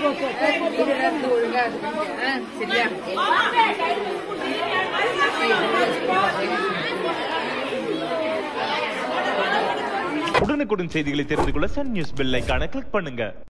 இதுல இருந்து ஒழுங்கா இருக்கு. ஆ, சரியா உடனுக்குடன் செய்திகளை தெரிந்து கொள்ள சன் நியூஸ் பெல் ஐகானை கிளிக் பண்ணுங்க